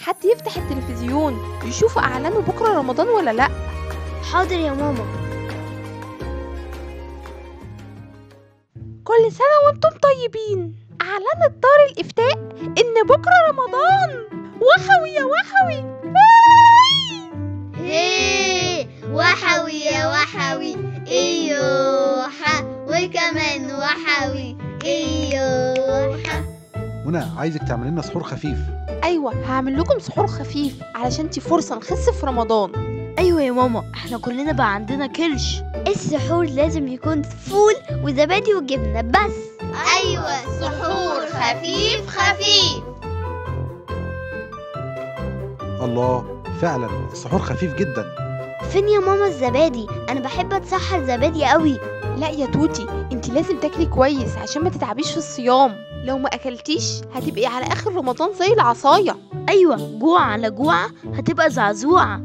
حد يفتح التلفزيون يشوف اعلانه بكره رمضان ولا لا حاضر يا ماما كل سنه وانتم طيبين اعلنت دار الافتاء ان بكره رمضان وحوي يا وحوي هيه وحوي يا وحوي ايوحة وكمان وحوي ايوحة منى عايزك تعمل لنا سحور خفيف ايوه هعمل لكم سحور خفيف علشان تي فرصه نخس في رمضان ايوه يا ماما احنا كلنا بقى عندنا كرش السحور لازم يكون فول وزبادي وجبنة بس أيوة سحور خفيف خفيف الله فعلا السحور خفيف جدا فين يا ماما الزبادي أنا بحب أتسحر زبادي قوي لا يا توتي انت لازم تاكلي كويس عشان ما تتعبيش في الصيام لو ما اكلتيش هتبقي على اخر رمضان زي العصايه ايوه جوع على جوع هتبقى زعزوعه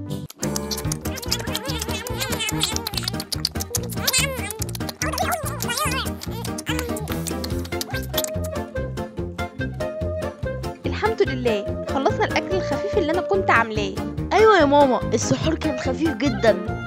الحمد لله خلصنا الاكل الخفيف اللي انا كنت عاملاه ايوه يا ماما السحور كان خفيف جدا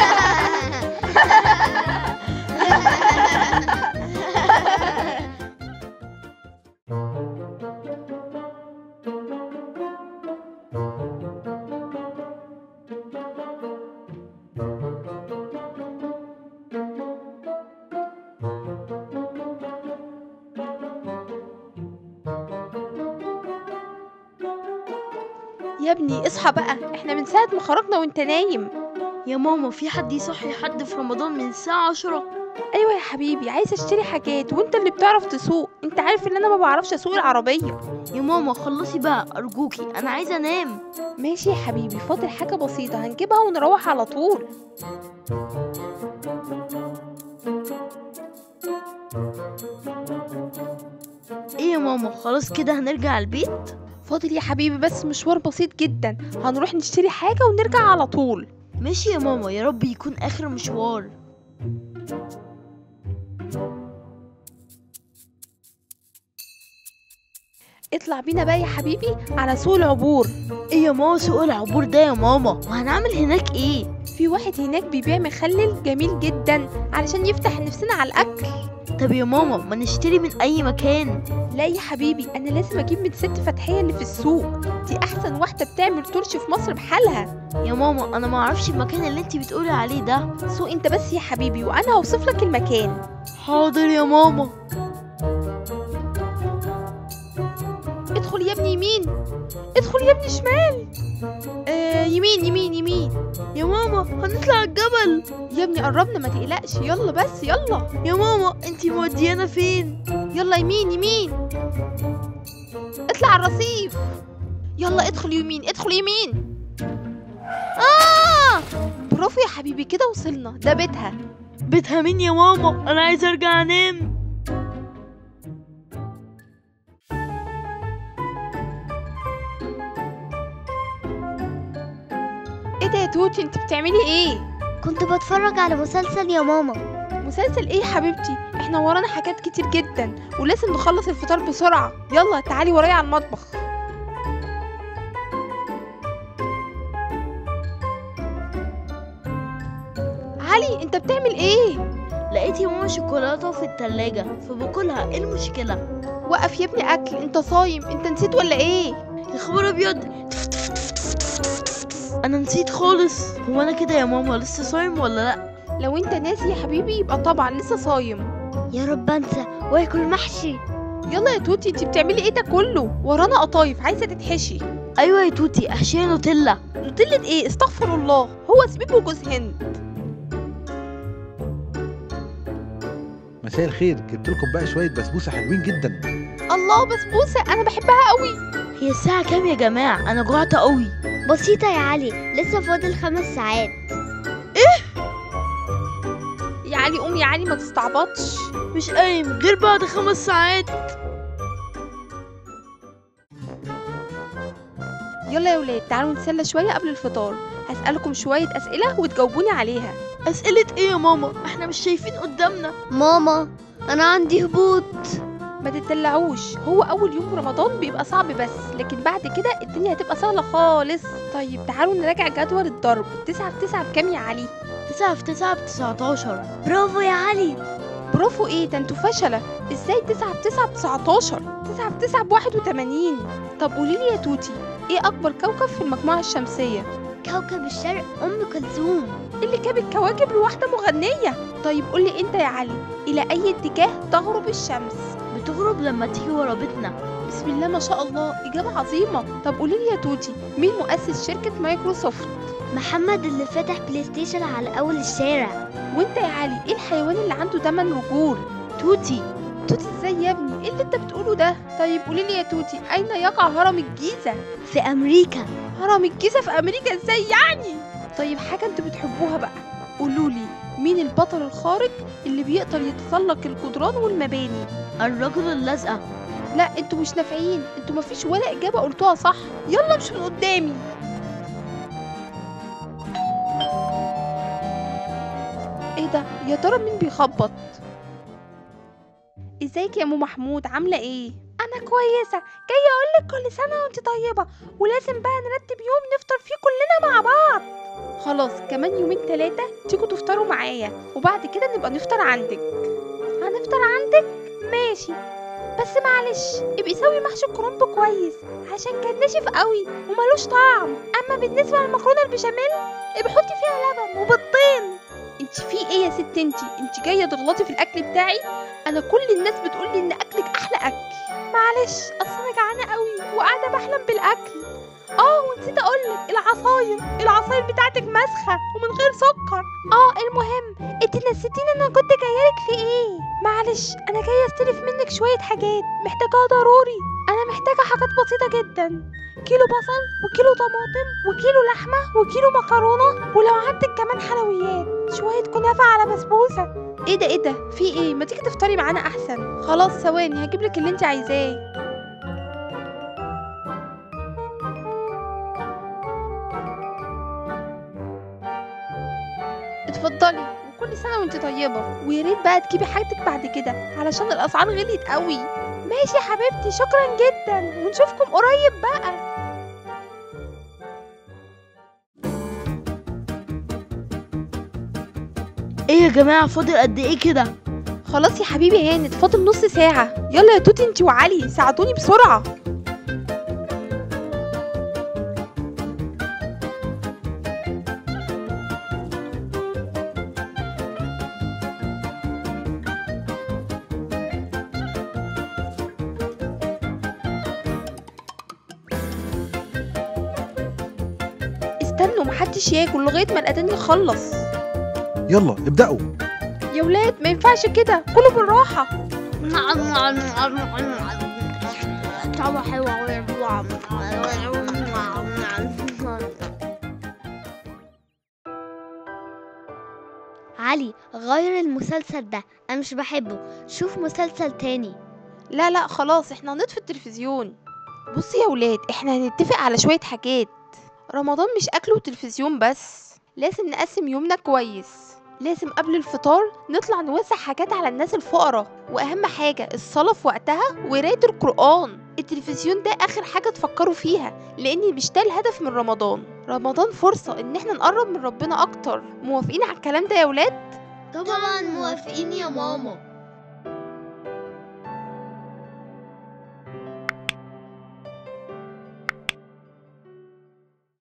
يا ابني اصحى بقى احنا من ساعه ما خرجنا وانت نايم يا ماما في حد يصحي حد في رمضان من الساعه عشرة ايوه يا حبيبي عايزه اشتري حاجات وانت اللي بتعرف تسوق انت عارف ان انا ما بعرفش اسوق العربيه يا ماما خلصي بقى ارجوكي انا عايزه انام ماشي يا حبيبي فاضل حاجه بسيطه هنجيبها ونروح على طول ايه يا ماما خلاص كده هنرجع البيت فاضل يا حبيبي بس مشوار بسيط جدا هنروح نشتري حاجه ونرجع على طول ماشي يا ماما يا رب يكون اخر مشوار اطلع بينا بقى يا حبيبي على سوق العبور ايه يا ماما سوق العبور ده يا ماما وهنعمل هناك ايه في واحد هناك بيبيع مخلل جميل جدا علشان يفتح نفسنا على الاكل طب يا ماما ما نشتري من اي مكان لا يا حبيبي انا لازم اجيب من ست فتحيه اللي في السوق دي احسن واحده بتعمل ترش في مصر بحالها يا ماما انا ما اعرفش المكان اللي انت بتقولي عليه ده سوق انت بس يا حبيبي وانا هوصف لك المكان حاضر يا ماما ادخل يا ابني يمين ادخل يا ابني شمال آه يمين يمين يمين يا ماما هنطلع الجبل يا ابني قربنا ما تقلقش يلا بس يلا يا ماما انت موديانا فين يلا يمين يمين اطلع على الرصيف يلا ادخل يمين ادخل يمين آه برافو يا حبيبي كده وصلنا ده بيتها بيتها مين يا ماما انا عايزه ارجع انام ايه ده يا توتي انت بتعملي ايه كنت بتفرج على مسلسل يا ماما مسلسل ايه يا حبيبتي احنا ورانا حاجات كتير جدا ولازم نخلص الفطار بسرعة يلا تعالي ورايا على المطبخ علي انت بتعمل ايه لقيت يا ماما شوكولاته في التلاجة فباكلها ايه المشكله وقف يا ابني اكل انت صايم انت نسيت ولا ايه يا خبر ابيض انا نسيت خالص هو انا كده يا ماما لسه صايم ولا لا لو انت ناسي يا حبيبي يبقى طبعا لسه صايم يا رب انسى واكل محشي يلا يا توتي انت بتعملي ايه ده كله ورانا قطايف عايزه تتحشي ايوه يا توتي احشيها نوتيلا نوتيلة ايه استغفر الله هو زبيب وجوز هند مساء الخير جبت لكم بقى شويه بسبوسه حلوين جدا الله بسبوسه انا بحبها قوي هي الساعه كام يا جماعه انا جوعت قوي بسيطة يا علي لسه فاضل خمس ساعات يا علي قوم يا علي ما تستعبطش مش قايم غير بعد خمس ساعات يلا يا ولاد تعالوا نتسلى شويه قبل الفطار هسألكم شويه اسئله وتجاوبوني عليها اسئله ايه يا ماما احنا مش شايفين قدامنا ماما انا عندي هبوط ما تتدلعوش هو اول يوم رمضان بيبقى صعب بس لكن بعد كده الدنيا هتبقى سهله خالص طيب تعالوا نراجع جدول الضرب 9 في 9 بكام يا علي تسعة في تسعة بتسعتاشر برافو يا علي برافو ايه ده انتوا فشلة ازاي 9 في 9 ب 19 9 في 9 ب 81 طب قولي لي يا توتي ايه اكبر كوكب في المجموعة الشمسية كوكب الشرق ام كلثوم اللي جاب الكواكب لواحدة مغنية طيب قولي انت يا علي الى اي اتجاه تغرب الشمس بتغرب لما تيجي ورا بيتنا بسم الله ما شاء الله اجابة عظيمة طب قولي لي يا توتي مين مؤسس شركة مايكروسوفت محمد اللي فتح بلاي ستيشن على اول الشارع وانت يا علي ايه الحيوان اللي عنده 8 رجول توتي توتي ازاي يا ابني ايه اللي انت بتقوله ده طيب قولي لي يا توتي اين يقع هرم الجيزة في امريكا هرم الجيزة في أمريكا ازاي يعني؟ طيب حاجة انتوا بتحبوها بقى قولولي مين البطل الخارق اللي بيقدر يتسلق الجدران والمباني؟ الرجل الأزرق لا انتوا مش نافعين انتوا مفيش ولا إجابة قلتوها صح يلا مش من قدامي ايه ده يا ترى مين بيخبط ازيك يا ام محمود عامله ايه انا كويسه جايه اقولك كل سنه وانت طيبه ولازم بقى نرتب يوم نفطر فيه كلنا مع بعض خلاص كمان يومين ثلاثه تيجوا تفطروا معايا وبعد كده نبقى نفطر عندك هنفطر عندك ماشي بس معلش ابقي سوي محشي الكرنب كويس عشان كان ناشف قوي وملوش طعم اما بالنسبه للمكرونه البشاميل ابقي حطي فيها لبن وبيضتين انت في ايه يا ست انت انت جايه تغلطي في الاكل بتاعي انا كل الناس بتقول لي ان اكلك احلى اكل معلش اصل انا جعانه قوي وقاعده بحلم بالاكل اه ونسيت اقولك العصاير العصاير بتاعتك مسخه ومن غير سكر اه المهم انت نسيتيني انا كنت جايلك في ايه معلش انا جايه استلف منك شويه حاجات محتاجاها ضروري انا محتاجه حاجات بسيطه جدا كيلو بصل وكيلو طماطم وكيلو لحمه وكيلو مكرونه ولو عندك كمان حلويات شويه كنافه على بسبوسه ايه ده ايه ده في ايه ما تيجي تفطري معانا احسن خلاص ثواني هجيب لك اللي انت عايزاه اتفضلي وكل سنه وانت طيبه ويا ريت بقى تجيبي حاجتك بعد كده علشان الاسعار غليت قوي ماشي يا حبيبتي شكرا جدا ونشوفكم قريب بقى ايه يا جماعة فاضل قد ايه كده خلاص يا حبيبي هانت فاضل نص ساعة يلا يا توتي انتي وعلي ساعدوني بسرعة استنوا محدش ياكل لغاية ما الأذان يخلص يلا ابدأوا يا ولاد ما ينفعش كده كلوا بالراحة طعمه حلو قوي علي غير المسلسل ده انا مش بحبه شوف مسلسل تاني لا لا خلاص احنا هنطفي التلفزيون بصي يا ولاد احنا هنتفق على شوية حاجات رمضان مش اكل وتلفزيون بس لازم نقسم يومنا كويس لازم قبل الفطار نطلع نوزع حاجات على الناس الفقراء واهم حاجة الصلاة في وقتها وقراية القرآن التلفزيون ده اخر حاجة تفكروا فيها لان مش ده الهدف من رمضان رمضان فرصة ان احنا نقرب من ربنا اكتر موافقين على الكلام ده يا ولاد طبعا موافقين يا ماما